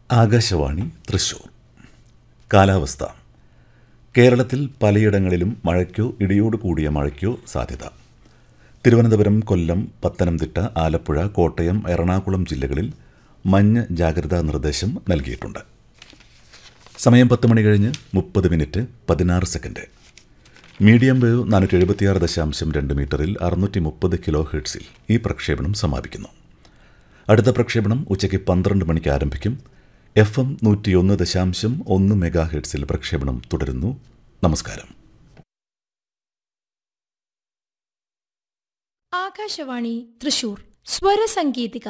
ആകാശവാണി തൃശൂർ കാലാവസ്ഥ കേരളത്തിൽ പലയിടങ്ങളിലും മഴയ്ക്കോ ഇടിയോട് കൂടിയ മഴയ്ക്കോ സാധ്യത തിരുവനന്തപുരം കൊല്ലം പത്തനംതിട്ട ആലപ്പുഴ കോട്ടയം എറണാകുളം ജില്ലകളിൽ മഞ്ഞ ജാഗ്രതാ നിർദ്ദേശം നൽകിയിട്ടുണ്ട് സമയം പത്ത് മണി കഴിഞ്ഞ് മുപ്പത് മിനിറ്റ് പതിനാറ് സെക്കൻഡ് മീഡിയം വേവ് നാനൂറ്റി എഴുപത്തിയാറ് ദശാംശം രണ്ട് മീറ്ററിൽ അറുന്നൂറ്റി മുപ്പത് കിലോ ഹെർട്സിൽ ഈ പ്രക്ഷേപണം സമാപിക്കുന്നു അടുത്ത പ്രക്ഷേപണം ഉച്ചയ്ക്ക് പന്ത്രണ്ട് മണിക്ക് ആരംഭിക്കും എഫ് എം നൂറ്റിയൊന്ന് ദശാംശം ഒന്ന് മെഗാ ഹെർട്സിൽ പ്രക്ഷേപണം തുടരുന്നു നമസ്കാരം ആകാശവാണി തൃശൂർ സ്വരസംഗീതിക